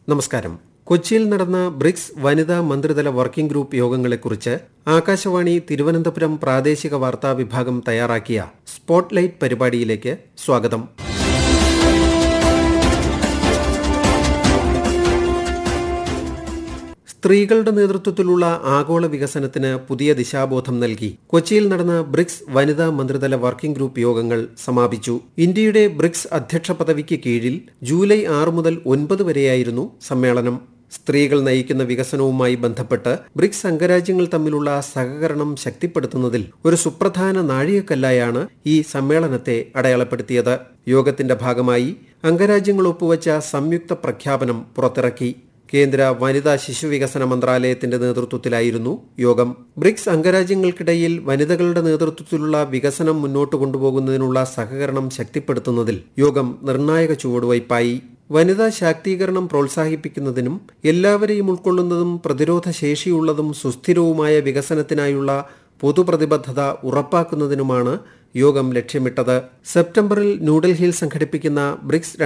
നമസ്കാരം കൊച്ചിയിൽ നടന്ന ബ്രിക്സ് വനിതാ മന്ത്രിതല വർക്കിംഗ് ഗ്രൂപ്പ് യോഗങ്ങളെക്കുറിച്ച് ആകാശവാണി തിരുവനന്തപുരം പ്രാദേശിക വാർത്താ വിഭാഗം തയ്യാറാക്കിയ സ്പോട്ട്ലൈറ്റ് പരിപാടിയിലേക്ക് സ്വാഗതം സ്ത്രീകളുടെ നേതൃത്വത്തിലുള്ള ആഗോള വികസനത്തിന് പുതിയ ദിശാബോധം നൽകി കൊച്ചിയിൽ നടന്ന ബ്രിക്സ് വനിതാ മന്ത്രിതല വർക്കിംഗ് ഗ്രൂപ്പ് യോഗങ്ങൾ സമാപിച്ചു ഇന്ത്യയുടെ ബ്രിക്സ് അധ്യക്ഷ പദവിക്ക് കീഴിൽ ജൂലൈ ആറ് മുതൽ ഒൻപത് വരെയായിരുന്നു സമ്മേളനം സ്ത്രീകൾ നയിക്കുന്ന വികസനവുമായി ബന്ധപ്പെട്ട് ബ്രിക്സ് അംഗരാജ്യങ്ങൾ തമ്മിലുള്ള സഹകരണം ശക്തിപ്പെടുത്തുന്നതിൽ ഒരു സുപ്രധാന നാഴികക്കല്ലായാണ് ഈ സമ്മേളനത്തെ അടയാളപ്പെടുത്തിയത് യോഗത്തിന്റെ ഭാഗമായി അംഗരാജ്യങ്ങൾ ഒപ്പുവച്ച സംയുക്ത പ്രഖ്യാപനം പുറത്തിറക്കി കേന്ദ്ര വനിതാ ശിശു വികസന മന്ത്രാലയത്തിന്റെ നേതൃത്വത്തിലായിരുന്നു യോഗം ബ്രിക്സ് അംഗരാജ്യങ്ങൾക്കിടയിൽ വനിതകളുടെ നേതൃത്വത്തിലുള്ള വികസനം മുന്നോട്ട് കൊണ്ടുപോകുന്നതിനുള്ള സഹകരണം ശക്തിപ്പെടുത്തുന്നതിൽ യോഗം നിർണായക ചുവടുവയ്പായി വനിതാ ശാക്തീകരണം പ്രോത്സാഹിപ്പിക്കുന്നതിനും എല്ലാവരെയും ഉൾക്കൊള്ളുന്നതും പ്രതിരോധ ശേഷിയുള്ളതും സുസ്ഥിരവുമായ വികസനത്തിനായുള്ള പൊതുപ്രതിബദ്ധത ഉറപ്പാക്കുന്നതിനുമാണ് യോഗം ലക്ഷ്യമിട്ടത് സെപ്റ്റംബറിൽ ന്യൂഡൽഹിയിൽ സംഘടിപ്പിക്കുന്ന ബ്രിക്സ്